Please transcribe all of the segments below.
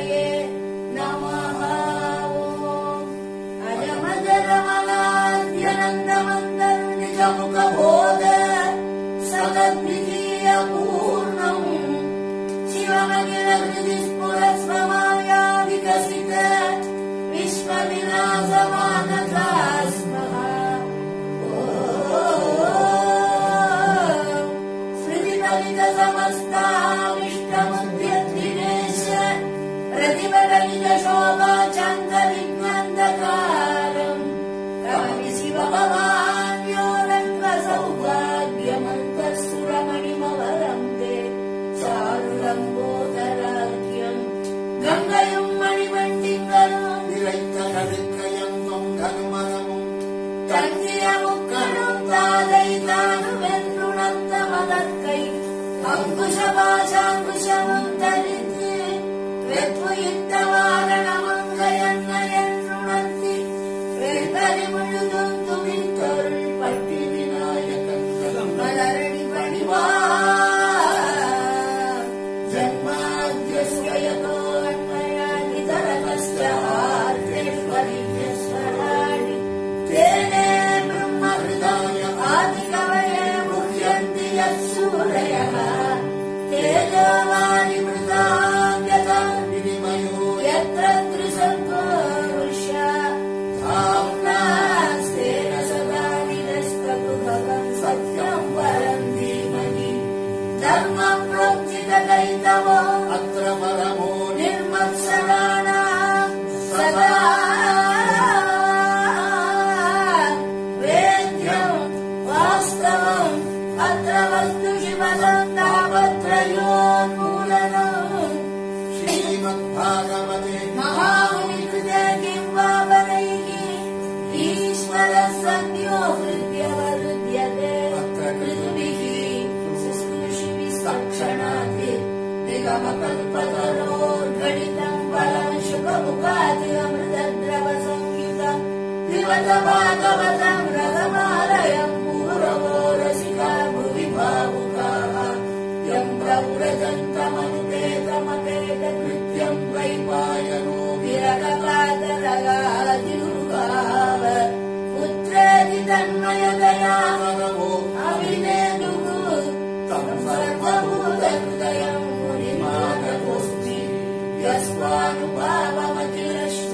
हरये नमः ॐ अजमजरमलाद्यनन्दमन्दर्निजमुखबोध सदद्वितीयपूर्णम् शिवमखिलहृदि स्फुरस्वमाया विकसित विश्वविनाशमानसा स्मः श्रुतिफलितसमस्ताविष्टमुद्यद्दिनेश प्रतिभटनिजशोभाचन्द्रविघ्नन्दकारम् कवि शिवभवान् योरङ्गसौभाग्यमन्तः ते चारुलम्बोदराख्यम् गङ्गयुम् मणिमण्डिङ्गम् நிலைத்த நடுக்கயங்கும் கருமரமும் தந்திரமுக்கணும் தாதை தானுவென்றுணர்ந்த மலர்க்கை அங்குஷபாசாங்குஷமும் தரித்து வெற்றுயித்த வாரணமங்க என்ன என்றுணர்த்தி வெண்கரி முழுதும் துணித்தொருள் பட்டி விநாயகன் மலரடி பணிவா ஜன்மாத்யஸ்வயதோ அன்மயாதி தரகஸ்யார்த்தேஸ்வரிஸ்வராணி तेने ब्रह्महृदाय आदिकवये मुह्यन्ति यत्सूरयः तेजोवारिमृताङ्गता வினிமயோ यत्र त्रिसर्गो वृषा धाम्नास्तेन सदा निरस्तकुभगम् सत्यम् परम् धीमहि धर्मम् प्रोक्षितदैतवो அத்திர பரமோ निर्मत्सराणाम् सदा वेद्यम् वास्तवम् अत्र वस्तु शिवदम् तावत्रयोन्मूलनम् ஸ்ரீமத்பாகவதே महामुनिकृते किम् वा वरैः ईश्वरः सद्यो हृद्यवरुध्यते ऋतुभिः शुश्रूषिभिस्तक्षणाति निगमकल्पतरोर्घटितम् फलम् शुभमुखादिमृतद्रवसंयुतम् पिबत भागवतम् रथमालयम् पूरवो रसिका भुवि भावुकाः यम् प्रव्रजन्तमनुपेतमपेतकृत्यम् वैपायनो विरगकातरगाजिरुगाव पुत्रेति तन्मयदया பரமோ अविनेदुः तम् सर्वभूतहृदयम् मुनिमानतोऽस्मि यस्वानुभावमखिलस्तु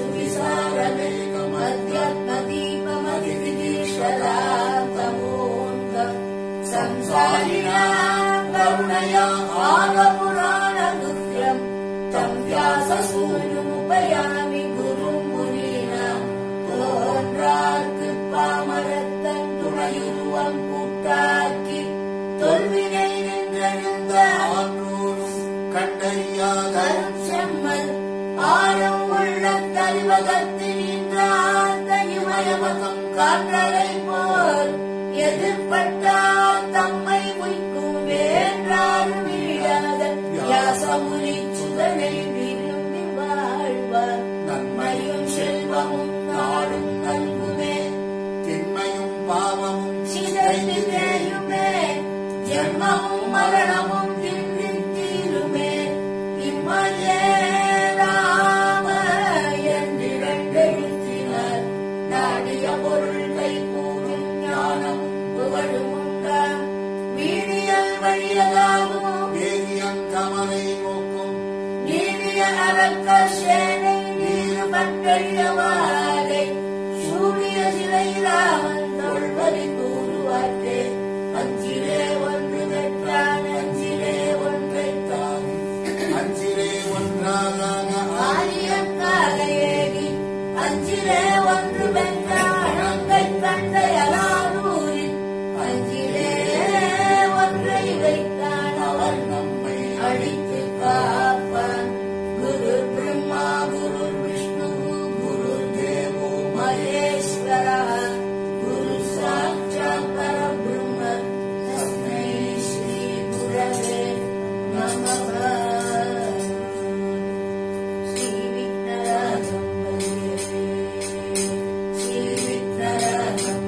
विसारमेकमध्यात्मदीपमधिविदीक्षरान्तमोऽन्त संसारिणाम् करुणया आगपुराणगुह्यम् तम् व्याससूनुमुपयामि गुरुम् मुनीनाम् தோன்றார்க்கு பாமரத்தன் துணையுருவம் கூட்டாக்கி தொல்வினை நின்றெழுந்த ஆற்றோரும் கண்டறியாத கரும் செம்மல் ஆரம் உள்ள தருவதத்தில் நின்றார்ந்த இமயமகம் காற்றலை போல் எதிர்பட்டால் தம்மை உய்க்கும் வேண்டாறு வீழாத வியாசமுனி சுதனை விரும்பி வாழ்வார் நன்மையும் செல்வமும் நாடும் நல்குமே திண்மையும் பாவமும் சிதைந்து தேயுமே ஜென்மமும் மரணமும் இன்றி தீருமே இம்மையே ராம என்றிரண்டெழுத்தினர் நாடிய பொருள் கை கூறும் ஞானம் புகழும் உண்டாம் வீடியல் வழியதாகும் வேதியன் கமலை நோக்கும் நீடிய அரக்க சேனை நீரு பட்டழியவாரை சூரிய சிலை ராமன் தொல்வரி கூறுவாற்றே அஞ்சிலே ஒன்று பெற்றான் அஞ்சிலே ஒன்றைத்தான் அஞ்சிலே ஒன்றாக ஆரியக்காக ஏகி அஞ்சிலே ஒன்று பெற்றான் அங்கை தந்தையலாரூரில் அஞ்சிலே ஒன்றை வைத்தான் அவர் நம்மை அழித்து காப்பான் குரு பிரம்மா குரு விஷ்ணு குரு தேவோ மகேஸ்வரா குரு சாட்சாத் பரபிரம்ம தஸ்மை ஸ்ரீ குரவே நமः ஸ்ரீ விக்னராஜம் ஸ்ரீ விக்னராஜம்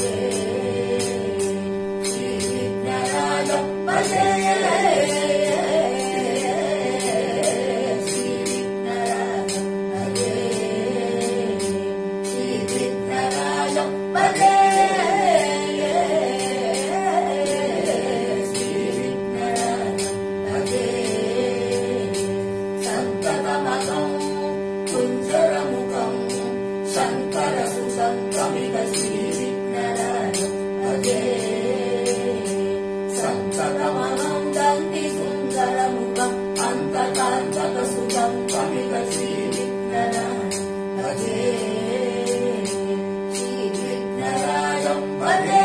ஸ்ரீ விக்னராஜம் ஸ்ரீ விக்னராஜம் விக்னராஜம் அமித ஸ்ரீ விக்னராஜம் பஜே ஸ்ரீ விக்னராஜம் பஜே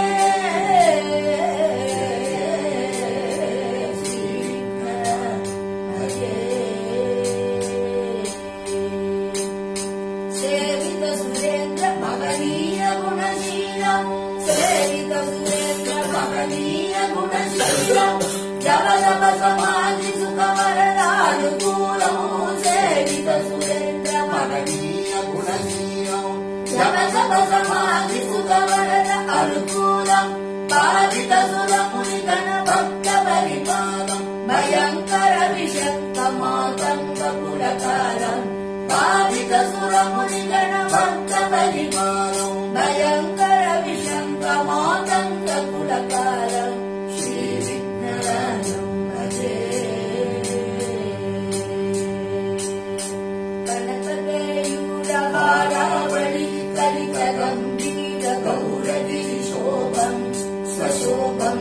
ஸ்ரீ விக்னராஜம் பஜே சேவித சுரேந்திர மகனீய குணசீலம் சேவித சுரேந்திர மகனீய குணசீலம் ஜபதப சமாதி சுகவரதானுகூலம் சேவித சுரேந்திர மகனீய குணசீலம் ஜபதப சமாதி சுகவரத அனுகூலம் பாவித சுரமுனிகண பக்த பரிபாலம் భయంకర విషక్త మాతంగ పురకారం బాధిత సురముని గణ భక్త పరిమాలం భయంకర విషంక మాతంగ పురకారం శ్రీ విఘ్నరాజం భజే కనకకేయూరహారావళి కలిత గంభీర గౌరగిరి శోభం స్వశోభం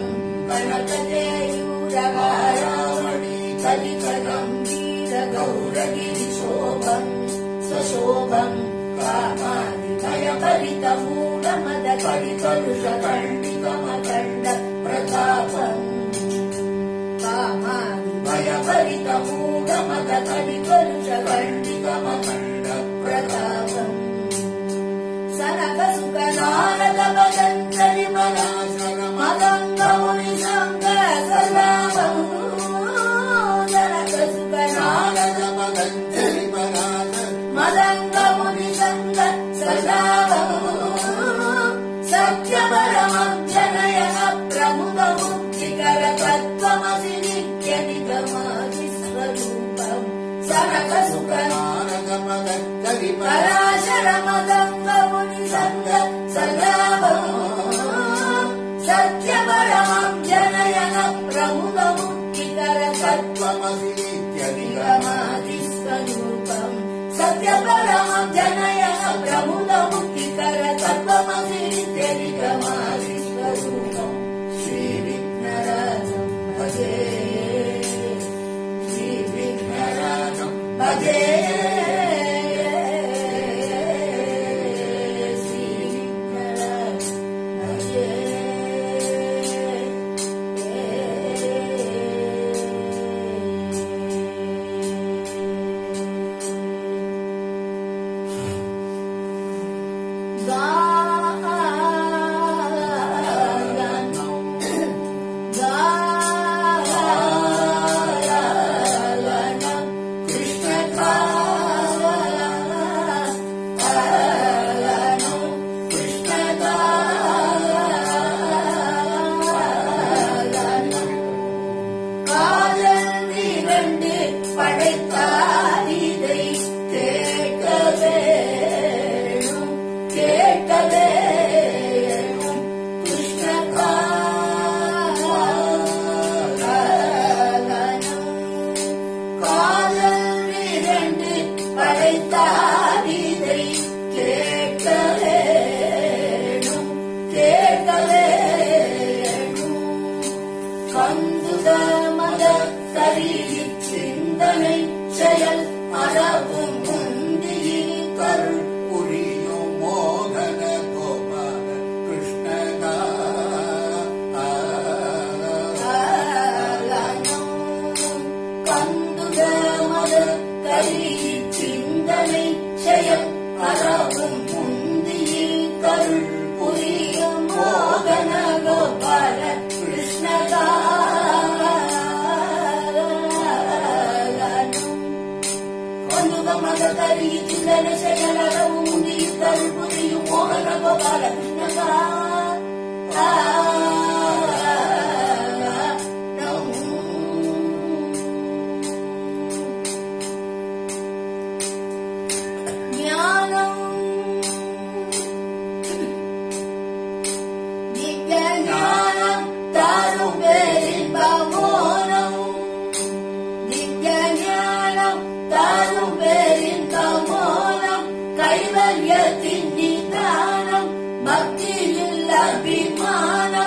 కనకకేయూరహారావళి కలిత గంభీర గౌరగిరి శోభం స్వశోభం కామాది భయపరిత మూఢమద కరికలుష ఖండితమఖండ ప్రతాపం కామాది భయపరిత మూఢమద కరికలుష ఖండితమఖండ ప్రతాపం సనక సుఖ నారద భజంత్రి మనాశన మదంగముని సంగ సలామం సనక సుఖ నారద மதஞ்சலி மகாஜ మదంగముని సంగ సలామం సత్యపరమం జనయన ప్రముద ముక్తికర తత్వమసి నిత్య నిగమాది స్వరూపం సనక సుఖ நாரத மதஞ்சலி పరాశర మదంగముని సంగ సలామం సత్యపరమం జనయన ప్రముద ముక్తికర తత్వం மகமசி நித்யதிக నిగమాది స్వరూపం సత్యపరమం జనయన ప్రముద ముక్తికర తత్వమసి నిత్య నిగమాది స్వరూపం శ్రీ విఘ్నరాజం భజే శ్రీ విఘ్నరాజం భజే శ్రీ విఘ్నరాజం భజే படைத்தார் இதை கேட்க வேணும் கேட்க வேணும் கிருஷ்ண காதல் இரண்டு படைத்தார் இதை கேட்க வேணும் கேட்க வேணும் கந்துத மத கரிய சிந்தனை செயல் மரபும் முந்தியில் கருள் புரியும் மோகன கோபால கிருஷ்ணகா கந்துத மத கரிய சிந்தனை செயல் மரபும் முந்தியில் கருள் புரியும் மோகன கோபால கிருஷ்ணகா மத கரிய சிந்தனை செயல் மரபும் முந்தியில் கருள் புரியும் மோகன கோபால கிருஷ்ணகா ஞானம் திவ்ய ஞானம் தாரும் பேரின்பமோனம் திவ்ய ஞானம் தாரும் பேரின்பமோனம் கைவல்யத்தின் நிதானம் பக்தியில் அபிமானம்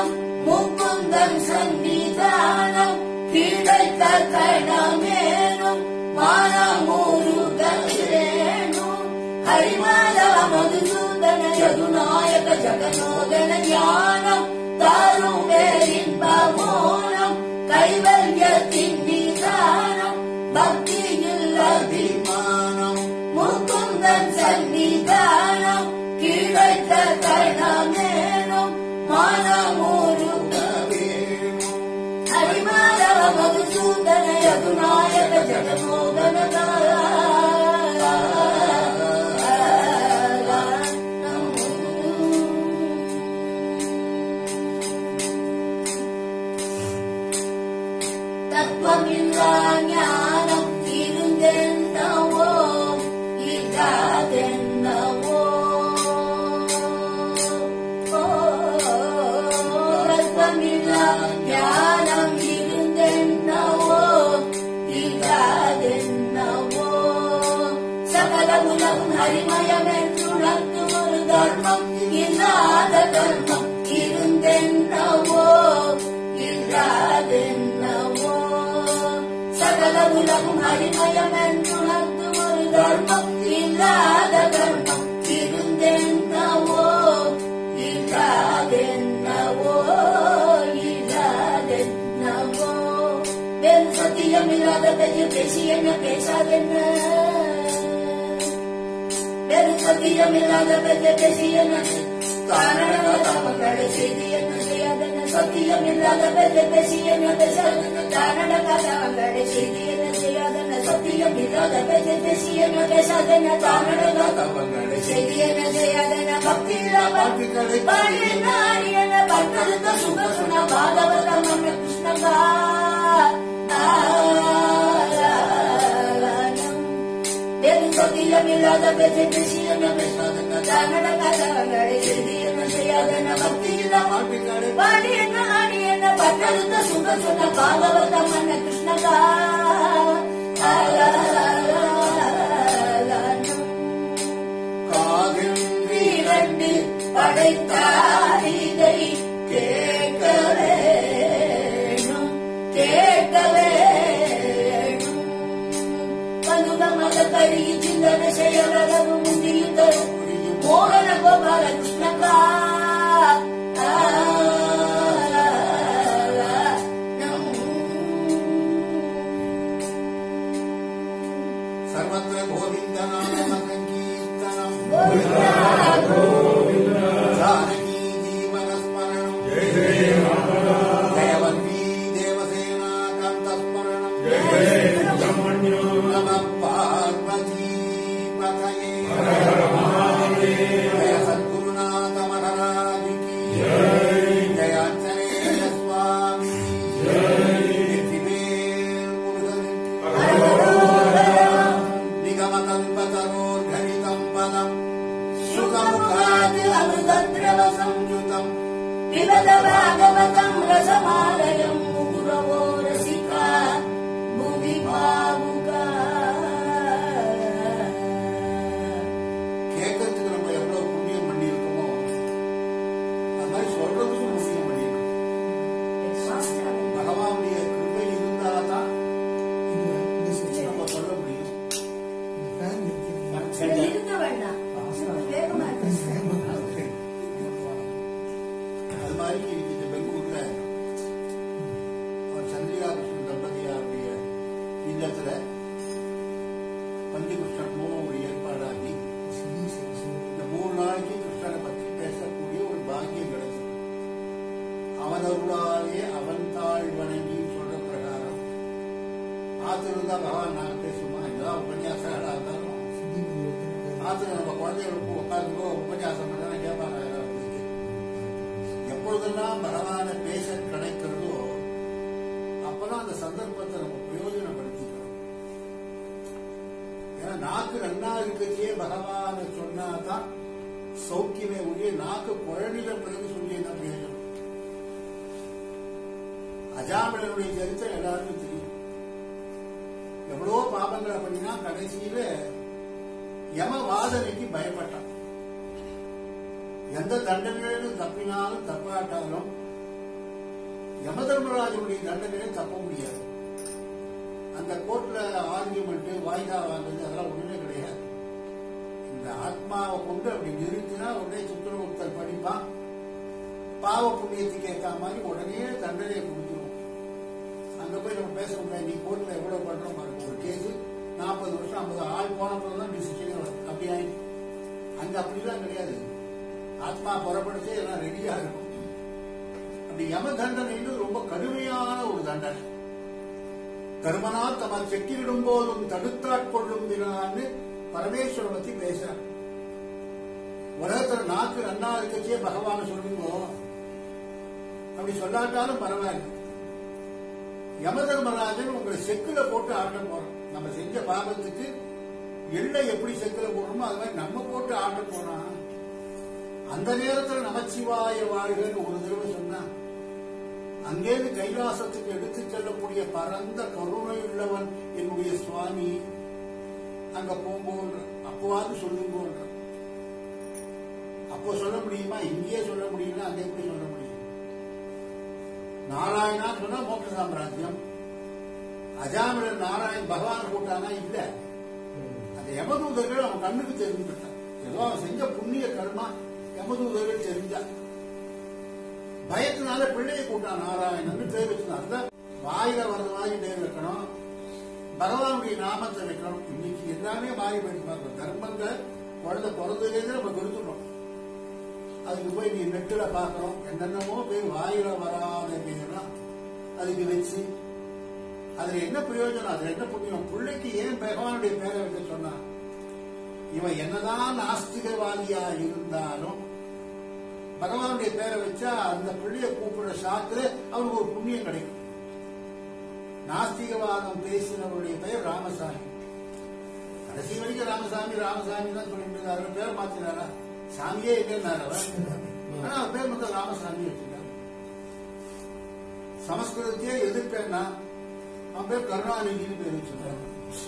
யதுநாயக ஜகமோகன ஞானம் தாரும் பேரின்ப மோனம் கைவல்யத்தின் நிதானம் பக்தியில் அபிமானம் முகுந்தன் சன்னிதானம் கிடைத்த கணமேனும் மனமூரு ஹரிமாரவ மதுசூதன யதுநாயக ஜகமோகன தத்துவமில்லா ஞானம் இருந்தென்னவோ இல்லாதென்னவோ தத்துவமில்லா ஞானம் இருந்தென்னவோ இல்லாதென்னவோ சகல உலகம் ஹரிமயமென்றுணர்த்தும் ஒரு தர்மம் இல்லாத தர்மம் இருந்தென்னவோ இல்லாதென்னவோ சகல உலகம் ஹரிமயமென்றுணர்த்தும் ஒரு தர்மம் இல்லாத தர்மம் இருந்தென்னவோ இல்லாதென்னவோ இல்லாதென்னவோ வெறும் சத்தியம் இல்லாத பெரிய பேசி என்ன பேசாதென்ன வெறும் சத்தியம் இல்லாத பெரிய பேசி என்ன தானடகாதவங்களை செய்தி என்ன செய்யாதென்ன சத்தியம் இல்லாத பெரிய பேசி என்ன பேசாதென்ன தானடகாதவங்களை செய்தி என்ன செய்யாதென்ன சத்தியம் இல்லாத பெரிய பேசி என்ன பேசாதென்ன தானடகாதவங்களை செய்தி என்ன செய்யாதென்ன பக்தி இல்லாமல் பாடிய நாடியன பட்டருத்த சுக சுன பாகவதம் மன்ன கிருஷ்ணகா வெறும் சத்தியம் இல்லாத பெரிய பேசி என்ன பேசாதென்ன தானடகாதவங்களை செய்தி என்ன செய்யாதென்ன பக்தி இல்லாமல் பாடிய நாடியன பட்டருத்த சுக சுன பாகவதம் மன்ன கிருஷ்ணகா இரண்டு படைத்தார் இதை கேட்க வேணும் கேட்க வேணும் மனுதமத கரி சிந்தன செயலரவு முந்தியும் தரும் மோகன கோபால கிருஷ்ணகா सर्वत्र गोविन्दनाम सङ्कीर्तनम् जानकी जीवनस्मरणम् जयवन्ती देवसेना कन्तस्मरणम् नमः पार्वती पतये जय सद्गुरुनाथ महाराज की जय आञ्जनेय स्वामी வெற்றிவேல் முருகனுக்கு निगमकल्पतरोर्घटितम् पदम् சுகமுகாது அமிர்தத்ரவ संयुतम् பிபத பாகவதம் ரசமாலயம் முகுரவோ ரசிகா புவி பாவுகா கேட்கறதுக்கு நம்ம எவ்வளவு புண்ணியம் பண்ணியிருக்கோமோ அது மாதிரி சொல்றதுக்கும் புண்ணியம் பண்ணியிருக்கோம் பகவானுடைய கிருபை இருந்தால்தான் நம்ம சொல்ல முடியும் இருக்க வேண்டாம் வேகமா அது மாதிரி இன்னைக்கு இந்த பெங்களூர்ல அவர் சந்திரிகா கிருஷ்ணன் தம்பதியாருடைய இல்லத்துல பஞ்சகிருஷ்ணன் மூலம் ஒரு ஏற்பாடாகி இந்த மூணு நாளைக்கு கிருஷ்ணனை பற்றி பேசக்கூடிய ஒரு பாக்கியம் கிடைச்சது அவன் அருளாலே அவன் தாழ் வணங்கி சொல்ற பிரகாரம் ஆத்திருந்தா பகவான் நான் பேசுமா இதெல்லாம் உபன்யாசங்களா இருந்தாலும் ஆத்திர நம்ம குழந்தைகளுக்கு உட்கார்ந்து உபன்யாசம் பண்ணா கேட்பாங்க யாராவது. எப்பொழுதெல்லாம் பகவானை பேச கிடைக்கிறதோ அப்பதான் அந்த சந்தர்ப்பத்தை நம்ம பிரயோஜனப்படுத்திக்கிறோம் ஏன்னா நாக்கு நன்னா இருக்கச்சே பகவானை சொன்னாதான் சௌக்கியமே ஒழிய நாக்கு குழந்தைல பிறகு சொல்லி என்ன பிரயோஜனம் அஜாமிழனுடைய சரித்திரம் எல்லாருக்கும் தெரியும் எவ்வளவோ பாபங்களை பண்ணினா கடைசியில யம வாதனைக்கு பயப்பட்டான் எந்த தண்டனையிலும் தப்பினாலும் தப்பாட்டாலும் யம தர்மராஜனுடைய தண்டனையை தப்ப முடியாது அந்த கோர்ட்ல ஆர்கியூமெண்ட் வாய்தா வாங்குறது அதெல்லாம் ஒண்ணுமே கிடையாது இந்த அந்த ஆத்மாவை கொண்டு அப்படி நிறுத்தினா உடனே சித்திரகுப்தர் படிப்பான் பாவ புண்ணியத்துக்கு ஏற்ற மாதிரி உடனே தண்டனையை கொடுத்துருவோம் அங்க போய் நம்ம பேச முடியாது நீ கோர்ட்ல எவ்வளவு பண்றோம் பாருங்க ஒரு கேஸ் நாற்பது வருஷம் ஐம்பது ஆள் போனப்பறம் தான் டிசிஷனே வரும் அப்படி ஆயிடுச்சு அங்க அப்படிலாம் கிடையாது ஆத்மா புறப்படுச்சு எல்லாம் ரெடியா இருக்கும் அப்படி யம தண்டனைன்னு ரொம்ப கடுமையான ஒரு தண்டனை கர்மனால் தம செக்கிலிடும் போதும் தடுத்தாட்கொள்ளும் தினான்னு பரமேஸ்வரன் பத்தி பேசுறான் உலகத்துல நாக்கு நன்னா இருக்கச்சே பகவான சொல்லுங்க அப்படி சொல்லாட்டாலும் பரவாயில்லை யம தர்மராஜன் உங்களை செக்குல போட்டு ஆட்ட போறோம் நம்ம செஞ்ச பாபத்துக்கு எள்ளை எப்படி செக்குல போடுறோமோ அது மாதிரி நம்ம போட்டு ஆட்ட போனா அந்த நேரத்துல நமச்சிவாய வாழ்கன்னு ஒரு தடவை சொன்னா அங்கேருந்து கைலாசத்துக்கு எடுத்துச் செல்லக்கூடிய பரந்த கருணை உள்ளவன் என்னுடைய சுவாமி அங்க போகும்போன்ற அப்போவாது சொல்லுங்கோன்ற அப்போ சொல்ல முடியுமா இங்கேயே சொல்ல முடியும்னா அங்க எப்படி சொல்ல முடியும் நாராயணா சொன்னா மோட்ச சாம்ராஜ்யம் அஜாமிரன் நாராயண் பகவான் கூட்டானா இல்ல அந்த யமதூதர்கள் அவன் கண்ணுக்கு தெரிஞ்சுட்டான் ஏதோ அவன் செஞ்ச புண்ணிய கர்மா யமதூதர்கள் தெரிஞ்சா பயத்தினால பிள்ளையை கூட்டான் நாராயணன் பேர் வச்சுதான் அதுதான் வாயில வர்றது மாதிரி பேர் வைக்கணும் பகவானுடைய நாமத்தை வைக்கணும் இன்னைக்கு எல்லாமே மாறி போயிட்டு பார்க்கணும் தர்மங்கள் குழந்தை பிறந்ததுலேருந்து நம்ம கொடுத்துட்டோம் அதுக்கு போய் நீ நெட்டுல பார்க்கறோம் என்னென்னமோ பேர் வாயில வராத பேர்லாம் அதுக்கு வச்சு அதுல என்ன பிரயோஜனம் அதுல என்ன புண்ணியம் பிள்ளைக்கு ஏன் பகவானுடைய பேரை வைக்க சொன்னா இவன் என்னதான் நாஸ்திகவாதியா இருந்தாலும் பகவானுடைய பேரை வச்சா அந்த பிள்ளைய கூப்பிடுற சாக்குல அவனுக்கு ஒரு புண்ணியம் கிடைக்கும் நாஸ்திகவாதம் பேசினவருடைய பெயர் ராமசாமி கடைசி வரைக்கும் ராமசாமி ராமசாமி தான் சொல்லிட்டு இருந்தாரு பேரை மாத்தினாரா சாமியே இல்லைன்னாரு அவர் ஆனா அவர் பேர் மட்டும் ராமசாமி வச்சிருக்காரு சமஸ்கிருதத்தையே எதிர்ப்பேன்னா அவன் பேர் கருணாநிதினு பேர் வச்சிருக்காரு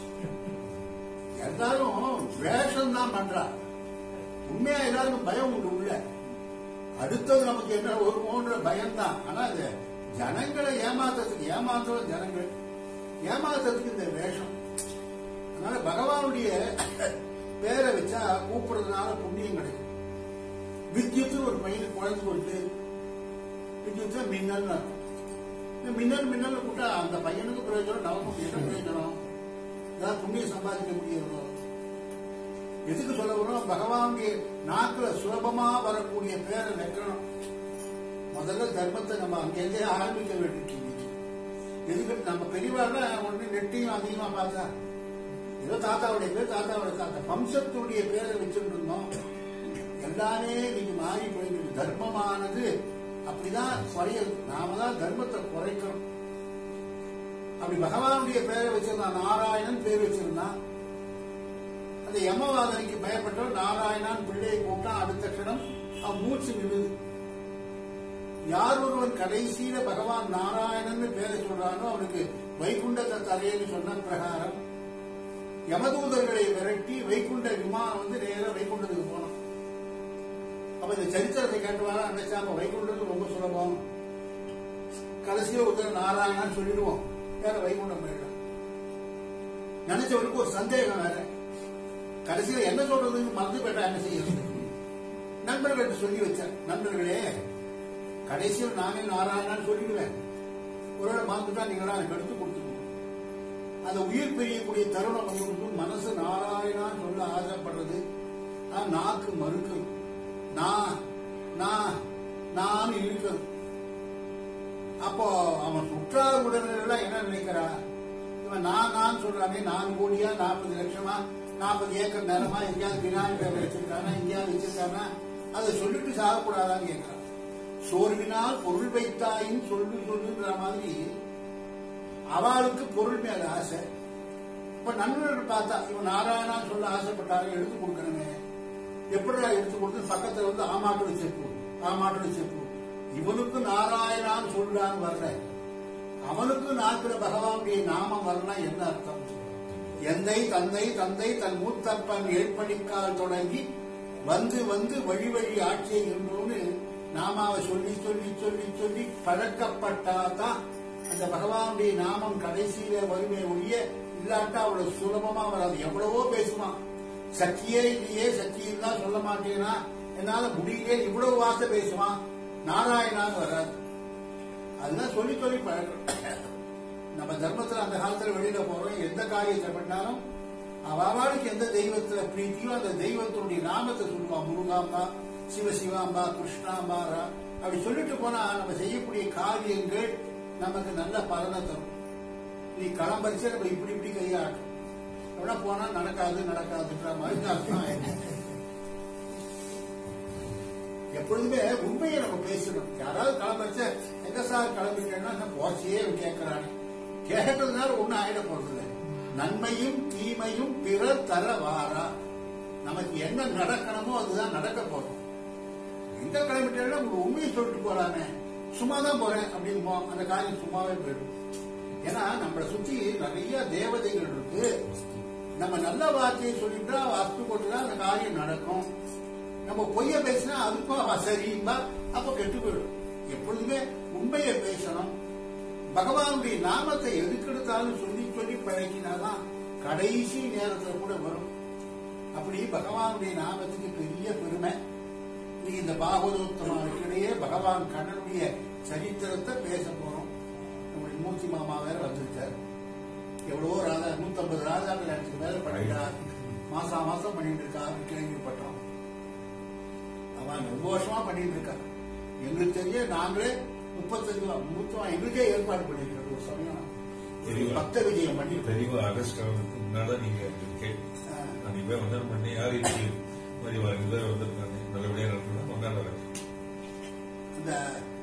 எல்லாரும் வேஷம் தான் பண்றா உண்மையா எல்லாருக்கும் பயம் உண்டு உள்ள அடுத்தது நமக்கு என்ன வருமோன்ற பயம் தான் ஆனா அது ஜனங்களை ஏமாத்துறதுக்கு ஏமாத்துறது ஜனங்கள் ஏமாத்துறதுக்கு இந்த வேஷம் அதனால பகவானுடைய பேரை வச்சா கூப்பிடுறதுனால புண்ணியம் கிடைக்கும் வித்யுத்து ஒரு பையனுக்கு குழந்தைக்கு ஒரு பேர் வித்யுத்து மின்னல் அர்த்தம் இந்த மின்னல் மின்னல் கூட்டா அந்த பையனுக்கு பிரயோஜனம் நமக்கு என்ன பிரயோஜனம் ஏதாவது புண்ணியம் சம்பாதிக்க முடியுமோ எதுக்கு சொல்ல வரோம் பகவானுடைய நாக்குல சுலபமா வரக்கூடிய பேரை வைக்கணும் முதல்ல தர்மத்தை நம்ம அங்கேருந்தே ஆரம்பிக்க வேண்டியிருக்கு எதுக்கு நம்ம பெரியவாழ்ல உடனே நெட்டையும் அதிகமா பார்த்தா ஏதோ தாத்தாவுடைய பேர் தாத்தாவுடைய தாத்தா வம்சத்துடைய பேரை வச்சுட்டு இருந்தோம் எல்லாமே இன்னைக்கு மாறி போயிருக்கு தர்மமானது அப்படிதான் குறையுது நாம தான் தர்மத்தை குறைக்கணும் அப்படி பகவானுடைய பேரை வச்சிருந்தான் நாராயணன் பேர் வச்சிருந்தான் அந்த யமவாதனைக்கு பயப்பட்டவர் நாராயணான் பிள்ளையை கூப்பிட்டான் அடுத்த க்ஷணம் அவன் மூச்சு நின்றுது யார் ஒருவன் கடைசியில பகவான் நாராயணன் பேரை சொல்றானோ அவனுக்கு வைகுண்டத்தை தரையன்னு சொன்ன பிரகாரம் யமதூதர்களை விரட்டி வைகுண்ட விமானம் வந்து நேரா வைகுண்டத்துக்கு போனோம் அப்ப இந்த சரித்திரத்தை கேட்டுவாங்க நினைச்சா அப்ப வைகுண்டத்துக்கு ரொம்ப சுலபம் கடைசியில ஒருத்தர் நாராயணன் சொல்லிடுவோம் வேற வைகுண்டம் போயிடலாம் நினைச்சவனுக்கு ஒரு சந்தேகம் வேற கடைசியில என்ன சொல்றதுன்னு மறந்து போயிட்டா என்ன செய்யறது நண்பர்கள்ட்ட சொல்லி வச்சேன் நண்பர்களே கடைசியில் நானே நாராயணான்னு சொல்லிடுவேன் ஒருவேளை மறந்துட்டா நீங்களா எனக்கு எடுத்து கொடுத்துருவோம் அந்த உயிர் பிரியக்கூடிய தருணம் வந்து மனசு நாராயணான்னு சொல்ல ஆசைப்படுறது ஆனா நாக்கு மறுக்கும் நான் நான் நான் இருக்கிறது அப்போ அவன் உற்றார் உடனெல்லாம் என்ன நினைக்கிறா இவன் நான் நான் சொல்றானே நாலு கோடியா நாற்பது லட்சமா நாற்பது ஏக்கர் நிலமா எங்கேயாவது விநாயகர் வச்சிருக்கானா எங்கேயாவது வச்சிருக்கானா அதை சொல்லிட்டு சாகக்கூடாதான்னு கேட்கிறான் சோர்வினால் பொருள் வைத்தாயின் சொல்லு சொல்லுன்ற மாதிரி அவளுக்கு பொருள் மேல ஆசை இப்ப நண்பர்கள் பார்த்தா இவன் நாராயணா சொல்ல ஆசைப்பட்டாரு எடுத்து கொடுக்கணுமே எப்படிடா எடுத்து கொடுத்து பக்கத்துல வந்து ஆமாட்டோட செப்பு ஆமாட்டோட செப்பு இவனுக்கு நாராயணான்னு சொல்றான்னு வர்ற அவனுக்கு நாக்குல பகவானுடைய நாமம் வரலாம் என்ன அர்த்தம் எந்தை தந்தை தந்தை தன் மூத்தப்பன் ஏற்பணிக்கால் தொடங்கி வந்து வந்து வழி வழி ஆட்சியை இருந்தோன்னு நாமாவை சொல்லி சொல்லி சொல்லி சொல்லி பழக்கப்பட்டாதான் அந்த பகவானுடைய நாமம் கடைசியில வறுமை ஒழிய இல்லாட்டா அவ்வளவு சுலபமா வராது எவ்வளவோ பேசுவான் சக்தியே இல்லையே சக்தி இருந்தா சொல்ல மாட்டேனா என்னால முடியலையே இவ்வளவு வார்த்தை பேசுவான் நாராயணான்னு வராது அதுதான் சொல்லி சொல்லி பழக்கம் நம்ம தர்மத்துல அந்த காலத்துல வெளியில போறோம் எந்த காரியத்தை பண்ணாலும் அவளுக்கு எந்த தெய்வத்துல பிரீத்தியோ அந்த தெய்வத்தினுடைய நாமத்தை சொல்லுவான் முருகாம்பா சிவசிவாம்பா கிருஷ்ணாம்பா ரா- அப்படி சொல்லிட்டு போனா நம்ம செய்யக்கூடிய காரியங்கள் நமக்கு நல்ல பலனை தரும் நீ களம் பறிச்சு நம்ம இப்படி இப்படி கையாட்டும் எவ்வளோ போனா நடக்காது நடக்காதுன்ற மாதிரி தான் அர்த்தம் ஆயிடும். எப்பொழுதுமே உண்மையை நம்ம பேசணும் யாராவது கிளம்பிச்ச எங்க சார் கிளம்பிட்டேன்னா நான் போச்சையே கேட்கிறாங்க கேட்கறதுனால ஒண்ணும் ஆயிட போறது இல்லை. நன்மையும் தீமையும் பிறர் தர வாரா நமக்கு என்ன நடக்கணுமோ அதுதான் நடக்க போறோம் எங்க கிளம்பிட்டேன்னா உங்க உண்மையை சொல்லிட்டு போறானே சும்மா தான் போறேன் அப்படின்னு போ- அந்த காரியம் சும்மாவே போயிடும் ஏன்னா நம்மளை சுத்தி நிறைய தேவதைகள் இருக்கு நம்ம நல்ல வார்த்தையை சொல்லிட்டா வாஸ்து போட்டுதான் அந்த காரியம் நடக்கும் நம்ம பொய்ய பேசினா அதுக்கும் அவ சரிம்பா அப்ப கெட்டு போயிடும் எப்பொழுதுமே உண்மையை பேசணும் பகவானுடைய நாமத்தை எதுக்கெடுத்தாலும் சொல்லி சொல்லி பழகினாதான் கடைசி நேரத்துல கூட வரும் அப்படி பகவானுடைய நாமத்துக்கு பெரிய பெருமை நீ இந்த பாகவதோத்தமானுக்கிடையே பகவான் கண்ணனுடைய சரித்திரத்தை பேச போறோம் நம்முடைய மூர்த்தி மாமா வேற வந்திருக்காரு எவ்வளவோ ராஜா நூத்தம்பது ராஜாக்கள் எனக்கு மேல பண்ணிட்டார் மாசா மாசம் பண்ணிட்டு இருக்காரு கேள்விப்பட்டோம் அவன் ரொம்ப வருஷமா பண்ணிட்டு இருக்கான் எங்களுக்கு தெரிய நாங்களே முப்பத்தஞ்சு வா- மூத்தவன் எங்களுக்கே ஏற்பாடு பண்ணிருக்கோம் ஒரு சமயம் தெரியல. பக்த விஜயம் பண்ணிட்டு பெரியவா ஆகஸ்ட் ஆகிறதுக்கு முன்னால நீங்க இருக்கேன் அன்னைக்கு போய் வந்தனம் பண்ணி யார் இன்னைக்கு மாதிரி ரெண்டு பேர் வந்திருக்காங்க நல்லபடியா நடக்கணும் கொண்டாடுறாங்க அந்த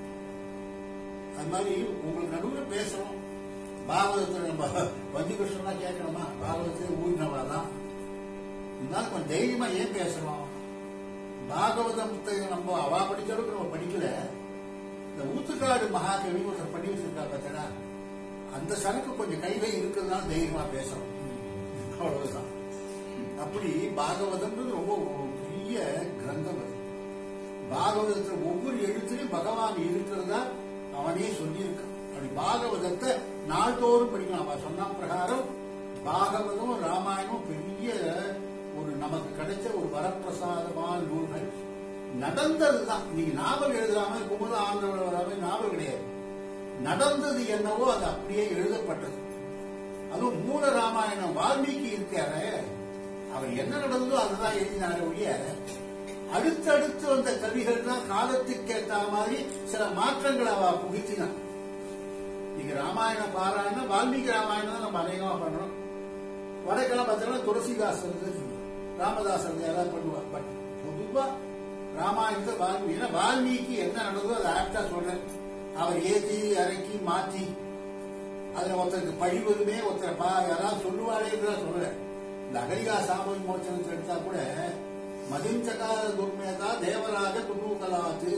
அது மாதிரி உங்களுக்கு நடுவில் பேசணும் பாகவதத்தில் நம்ம வஞ்சி கிருஷ்ணன் கேட்கணுமா பாகவதத்தில் ஊறினவா தான் இருந்தாலும் கொஞ்சம் தைரியமா ஏன் பேசணும் பாகவதம் புத்தகம் நம்ம அவா படிச்ச அளவுக்கு நம்ம படிக்கல இந்த ஊத்துக்காடு மகாகவி ஒருத்தர் பண்ணி வச்சிருக்கா பார்த்தா அந்த சரக்கு கொஞ்சம் கையில இருக்கிறதுனால தைரியமா பேசணும் அவ்வளவுதான் அப்படி பாகவதம்ன்றது ரொம்ப ஒரு பெரிய கிரந்தம் அது பாகவதத்துல ஒவ்வொரு எழுத்துலையும் பகவான் இருக்கிறதா அவனே சொல்லியிருக்கான் அப்படி பாகவதத்தை நாள்தோறும் படிக்கணும் அவன் சொன்ன பிரகாரம் பாகவதம் ராமாயணம் பெரிய ஒரு நமக்கு கிடைச்ச ஒரு வரப்பிரசாதமான நூல்கள் நடந்ததுதான் நீங்க நாவல் எழுதாம குமுத ஆண்டவன் வராம நாவல் கிடையாது நடந்தது என்னவோ அது அப்படியே எழுதப்பட்டது அதுவும் மூல ராமாயணம் வால்மீகி இருக்காரு அவர் என்ன நடந்ததோ அதுதான் எழுதினாரு ஒழிய அடுத்தடுத்து வந்த கவிகள் தான் காலத்துக்கு ஏற்ற மாதிரி சில மாற்றங்களை அவ புகுத்தினான் நீங்க ராமாயண பாராயணம் வால்மீகி ராமாயணம் தான் நம்ம அநேகமா பண்றோம் வடக்கெல்லாம் பார்த்தீங்கன்னா துளசிதாசர் ராமதாசர் யாராவது பண்ணுவார் பட் பொதுவா ராமாயணத்தை வால்மீகி ஏன்னா வால்மீகி என்ன நடந்ததோ அதை ஆக்டா சொல்றேன் அவர் ஏத்தி இறக்கி மாத்தி அதுல ஒருத்தருக்கு பழிவதுமே ஒருத்தர் பா யாராவது சொல்லுவாரேன்றத சொல்றேன் இந்த அகரிகா சாமி மோச்சனத்தை எடுத்தா கூட மதிஞ்சகார துர்மேதா தேவராஜ குதூகலாத்து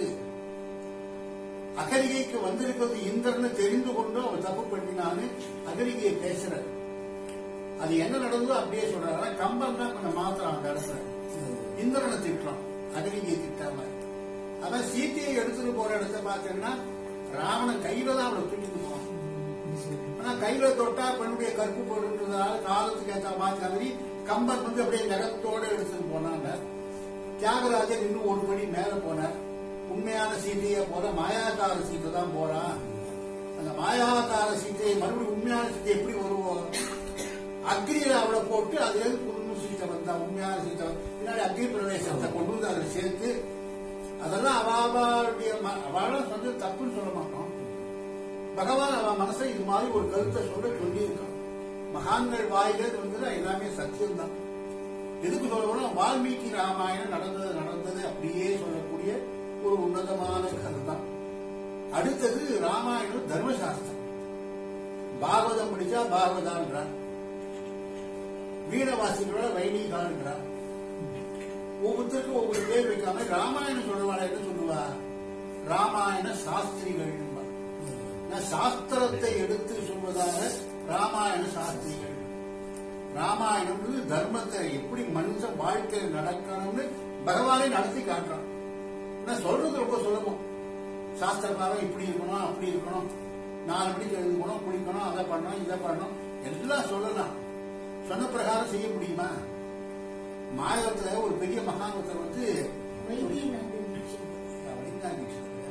அகரிகைக்கு வந்திருக்கிறது இந்திரன்னு தெரிந்து கொண்டு அவர் தப்பு பண்ணினான்னு அகரிகையை பேசுறாரு அது என்ன நடந்ததோ அப்படியே சொல்றாரு ஆனா கம்பன் தான் கொஞ்சம் மாத்திரம் அந்த இடத்துல இந்திரனை திட்டுறான் அகரிகையை திட்டாம அதான் சீத்தையை எடுத்துட்டு போற இடத்த பார்த்தீங்கன்னா ராவணன் கையில தான் அவளை தூக்கிட்டு போவான் ஆனா கையில தொட்டா பெண்ணுடைய கற்பு போடுன்றதால காலத்துக்கு ஏற்ற மாதிரி கம்பன் வந்து அப்படியே நகத்தோட எடுத்துட்டு போனாங்க தியாகராஜர் இன்னும் ஒரு படி மேல போனார் உண்மையான சீதையை போற மாயாக்கார சீத்தை தான் போறான் அந்த மாயாக்கார சீத்தையை மறுபடியும் உண்மையான சீத்தை எப்படி வருவோம் அக்னியில அவளை போட்டு அதுல இருந்து புது சீத்தை வந்தா உண்மையான சீத்தை வந்து- பின்னாடி அக்னி பிரவேசத்தை கொண்டு வந்து அதில் சேர்த்து அதெல்லாம் அவாளுடைய அவளும் வந்து தப்புன்னு சொல்ல மாட்டோம் பகவான் அவ மனசை இது மாதிரி ஒரு கருத்தை சொல்ல சொல்லியிருக்கான் மகான்கள் வாயிலே வந்து எல்லாமே சத்தியம்தான் எதுக்கு சொல்லணும் வால்மீகி ராமாயணம் நடந்தது நடந்தது அப்படியே சொல்லக்கூடிய ஒரு உன்னதமான கதை தான் அடுத்தது ராமாயணம் தர்மசாஸ்திரம் பாகவதம் படிச்சா பாகவதான்றான் வீணவாசிகளோட வைணிகான்றான் ஒவ்வொருத்தருக்கும் ஒவ்வொரு பேர் வைக்காம ராமாயணம் சொல்றவாள் என்ன சொல்லுவா ராமாயண சாஸ்திரிகள் சாஸ்திரத்தை எடுத்து சொல்வதாக ராமாயண சாஸ்திரிகள் ராமாயணம்ன்றது தர்மத்தை எப்படி மனுஷன் வாழ்க்கையில் நடக்கணும்னு பகவானே நடத்தி காட்டுறான் நான் சொல்றது ரொம்ப சுலபம் சாஸ்திரமாக இப்படி இருக்கணும் அப்படி இருக்கணும் நாலு மணிக்கு எழுதுக்கணும் குளிக்கணும் அதை பண்ணணும் இதை பண்ணணும் எல்லாம் சொல்லலாம் சொன்ன பிரகாரம் செய்ய முடியுமா மாநிலத்துல ஒரு பெரிய மகானத்தர் வந்து வைத்தியநாதன் தீட்சிதர். வைத்தாங்க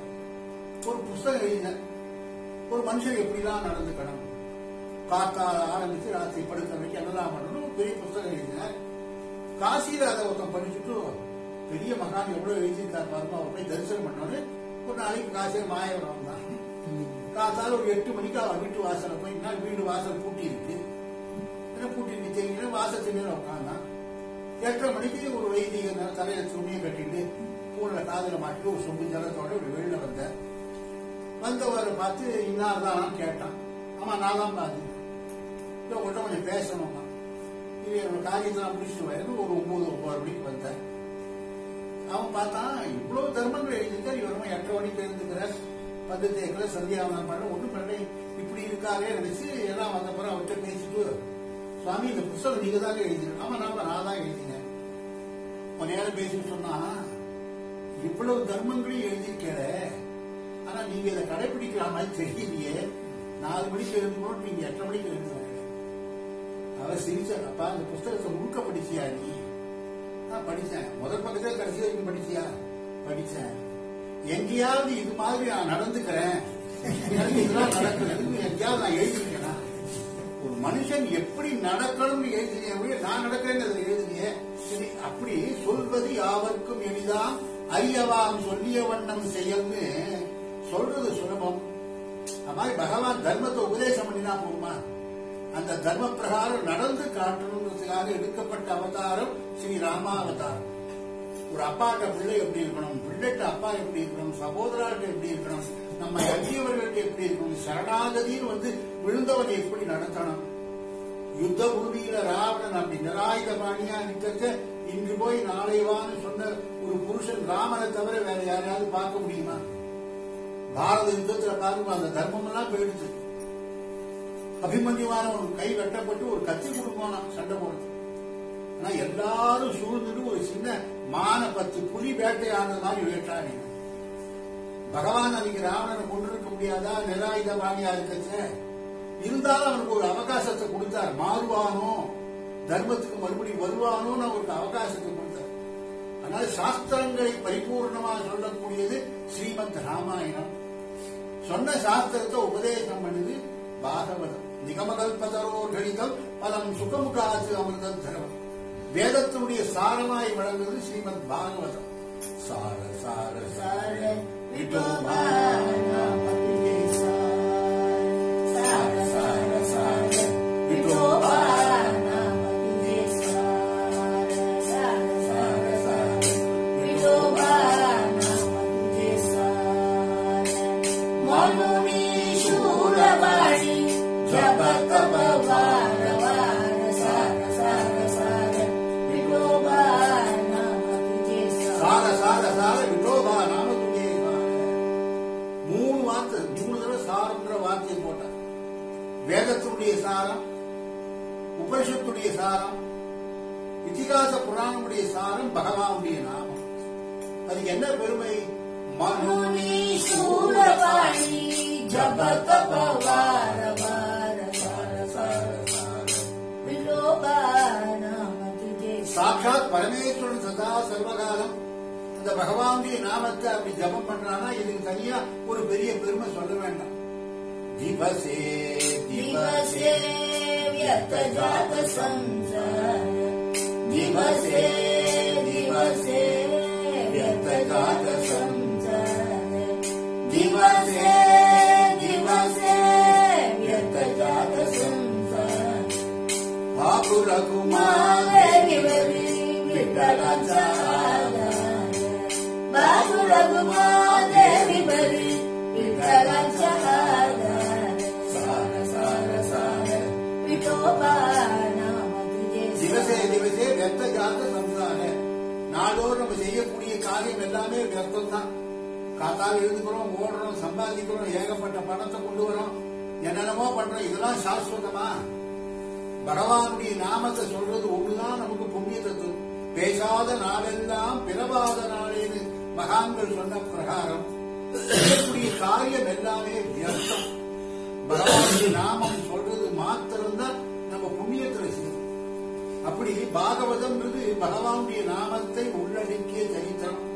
ஒரு புஸ்தகம் எழுதினார் ஒரு மனுஷன் எப்படிலாம் நடந்துக்கணும் காத்தால ஆரம்பிச்சு ராத்திரி படுக்க வரைக்கும் என்னெல்லாம் பண்ணணும் ஒரு பெரிய புஸ்தகம் எழுதினார் காசியில அதை ஒருத்தன் படிச்சுட்டு பெரிய மகான் எவ்வளவு எழுதியிருக்கார் பாருங்க அவர் போய் தரிசனம் பண்ணோன்னு ஒரு நாளைக்கு காசியில மாயவரம் தான் காத்தால ஒரு எட்டு மணிக்கு அவன் வீட்டு வாசல்ல போய் நான் வீடு வாசல் பூட்டி இருக்கு என்ன பூட்டி இருக்கு தெரியுங்க வாசல் மேல உட்காந்தான் எட்டரை மணிக்கு ஒரு வைதிக தலையில துணியை கட்டிட்டு பூனை காதுல மாட்டிட்டு ஒரு சொம்பு ஜலத்தோட ஒரு வெளியில வந்தேன் வந்தவரை பார்த்து இன்னார்தான் கேட்டான் ஆமா நான் தான் பாதி இல்லை உங்கள்கிட்ட கொஞ்சம் பேசணுமா இது என்னோட காரியத்தெல்லாம் முடிச்சுட்டு வரேன்னு ஒரு ஒன்பது ஒன்பது மணிக்கு வந்தேன் அவன் பார்த்தான் இவ்வளவு தர்மங்கள் எழுதியிருக்கார் இவருமா எட்டரை மணிக்கு எழுந்துக்கிறார் பத்து தேக்கிற சந்தியாவனம் பண்ண ஒன்றும் பண்ண இப்படி இருக்காரே நினைச்சு எல்லாம் வந்த பிறகு அவர்கிட்ட பேசிட்டு சுவாமி இந்த புஸ்தகம் நீங்க தாங்க எழுதிருக்கோம் ஆமா நாம நான் தான் எழுதினேன் கொஞ்ச நேரம் பேசிட்டு சொன்னா இவ்வளவு தர்மங்களையும் எழுதியிருக்கேட ஆனா நீங்க இதை கடைபிடிக்கிற மாதிரி தெரியலையே நாலு மணிக்கு எழுந்தோம் நீங்க எட்டரை மணிக்கு எழுதுவாங்க அவர் சிரிச்சார் அப்பா இந்த புஸ்தகத்தை முழுக்க படிச்சியா நீ நான் படிச்சேன் முதல் பக்கத்துல கடைசி வரைக்கும் படிச்சியா படிச்சேன் எங்கேயாவது இது மாதிரி நான் நடந்துக்கிறேன் எனக்கு இதெல்லாம் நடக்குது எங்கேயாவது நான் எழுதிருக்கேனா ஒரு மனுஷன் எப்படி நடக்கணும்னு எழுதினேன் நான் நடக்கிறேங்கிறத எழுதினே சரி அப்படி சொல்வது யாவர்க்கும் எளிதாம் அறியவாம் சொல்லிய வண்ணம் செயல்னு சொல்றது சுலபம் அது மாதிரி பகவான் தர்மத்தை உபதேசம் பண்ணினா போகுமா அந்த தர்ம பிரகாரம் நடந்து காட்டணுங்கிறதுக்காக எடுக்கப்பட்ட அவதாரம் ஸ்ரீ ராமாவதாரம் ஒரு அப்பாட்ட பிள்ளை எப்படி இருக்கணும் பிள்ளைட்ட அப்பா எப்படி இருக்கணும் சகோதராட்ட எப்படி இருக்கணும் நம்ம அஞ்சியவர்கள்ட்ட எப்படி இருக்கணும் சரணாகதின்னு வந்து விழுந்தவனை எப்படி நடத்தணும் யுத்த பூமியில ராவணன் அப்படி நிராயுத பாணியா நிற்க இன்று போய் நாளை வான்னு சொன்ன ஒரு புருஷன் ராமனை தவிர வேற யாரையாவது பார்க்க முடியுமா பாரத யுத்தத்துல பாருங்க அந்த தர்மம் எல்லாம் போயிடுச்சு அபிமன்யுவான ஒரு கை வெட்டப்பட்டு ஒரு கத்தி கொடுப்பானா சண்டை போடுறது ஆனா எல்லாரும் சூழ்ந்துட்டு ஒரு சின்ன மான பத்து புலி வேட்டையானது மாதிரி வேட்டாடிங்க பகவான் அன்னைக்கு ராவணனை கொண்டு இருக்க முடியாதா நிராயுத பாணியா இருக்கச்ச இருந்தாலும் அவனுக்கு ஒரு அவகாசத்தை கொடுத்தார் மாறுவானோ தர்மத்துக்கு மறுபடியும் வருவானோன்னு அவருக்கு அவகாசத்தை கொடுத்தார் அதனால சாஸ்திரங்களை பரிபூர்ணமாக சொல்லக்கூடியது ஸ்ரீமத் ராமாயணம் சொன்ன சாஸ்திரத்தை உபதேசம் பண்ணுது பாகவதம் நிகமகல்பதரோர் கணிதம் பலம் சுகமுகாச்சு அமிர்தம் தரம் வேதத்தினுடைய சாரமாய் வழங்குவது ஸ்ரீமத் பாகவதம் சார சார சார விட்டோபா நாமத்துவே சார சார சார விட்டோபா நாமத்துவே சார சார சார சார விட்டோபா நாமத்துவே சார மனுனி சூரவாணி ஜப தப வார வார சார சார சார விட்டோபா நாமத்துவே சார சார சார சார விட்டோபா நாமத்துவே சார மூணு வார்த்தை மூணு தடவை சாரன்ற வார்த்தையை போட்டார் வேதத்தினுடைய சாரம் உபனிஷத்துடைய சாரம் இதிகாச புராணமுடைய சாரம் பகவானுடைய நாமம் அதுக்கு என்ன பெருமை மனுனி சூரவாணி ஜப தப வார வார சார சார விட்டோபா நாமத்துவே சாட்சாத் பரமேஸ்வரன் சதா சர்வகாலம் அந்த பகவானுடைய நாமத்தை அப்படி ஜபம் பண்றானா இதுக்கு தனியா ஒரு பெரிய பெருமை சொல்ல வேண்டாம் திவசே दिवसे व्यर्थजात संसार दिवसे दिवसे व्यर्थजात संसार दिवसे दिवसे व्यर्थजात संसार பாபுரகுமார் माधविवरि विठ्ठलाचा आधार बाबू रघुमादेवी बरी विठ्ठलाचा आधार सार सार सार विठोबा नाम तुझे திவசே திவசே வெத்த ஜாத சம்சார நாளோடு நம்ம செய்யக்கூடிய காரியம் எல்லாமே வியர்த்தம் தான் காத்தால் எழுதுக்கிறோம் ஓடுறோம் சம்பாதிக்கிறோம் ஏகப்பட்ட பணத்தை கொண்டு வரோம் என்னென்னமோ பண்றோம் இதெல்லாம் சாஸ்வதமா பகவானுடைய நாமத்தை சொல்றது ஒண்ணுதான் நமக்கு புண்ணியத்தை தரும் பேசாத நாளெல்லாம் பிறவாத நாளேன்னு மகான்கள் சொன்ன பிரகாரம் செய்யக்கூடிய காரியம் எல்லாமே வியர்த்தம் பகவானுடைய நாமம் சொல்றது மாத்திரம்தான் நம்ம புண்ணியத்துல செய்யும் அப்படி பாகவதம்ன்றது பகவானுடைய நாமத்தை உள்ளடக்கிய சரித்திரம்